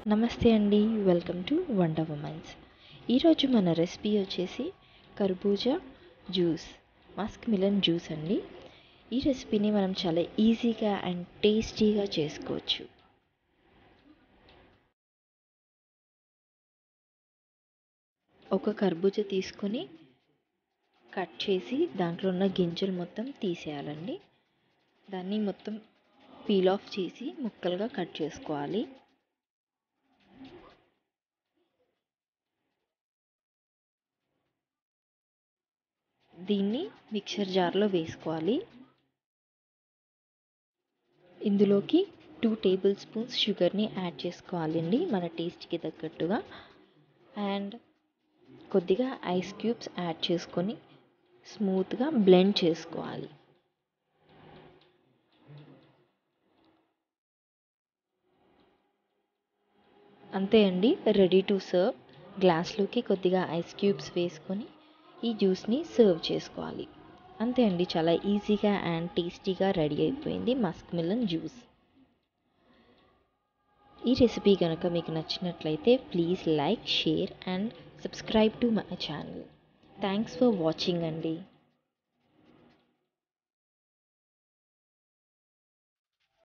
నమస్తే అండి welcome to wonder women's ఈరోజు మన రెసిపీ వచ్చేసి కర్బూజా జ్యూస్ మస్క్ మిలన్ జ్యూస్ అండి ఈ రెసిపీని మనం చాలా ఈజీగా అండ్ టేస్టీగా చేసుకోవచ్చు ఒక కర్బూజా తీసుకొని కట్ చేసి దాంట్లో ఉన్న గింజలు మొత్తం తీసేయాలండి దాన్ని మొత్తం పీల్ ఆఫ్ చేసి ముక్కలుగా కట్ చేసుకోవాలి దీన్ని మిక్సర్ జార్లో వేసుకోవాలి ఇందులోకి టూ టేబుల్ స్పూన్స్ షుగర్ని యాడ్ చేసుకోవాలండి మన టేస్ట్కి తగ్గట్టుగా అండ్ కొద్దిగా ఐస్ క్యూబ్స్ యాడ్ చేసుకొని స్మూత్గా బ్లెండ్ చేసుకోవాలి అంతే అండి రెడీ టు సర్వ్ గ్లాస్లోకి కొద్దిగా ఐస్ క్యూబ్స్ వేసుకొని ఈ జ్యూస్ని సర్వ్ చేసుకోవాలి అంతే అండి చాలా ఈజీగా అండ్ టేస్టీగా రెడీ అయిపోయింది మస్క్ మిలన్ జ్యూస్ ఈ రెసిపీ కనుక మీకు నచ్చినట్లయితే please like share and subscribe to my channel thanks for watching అండి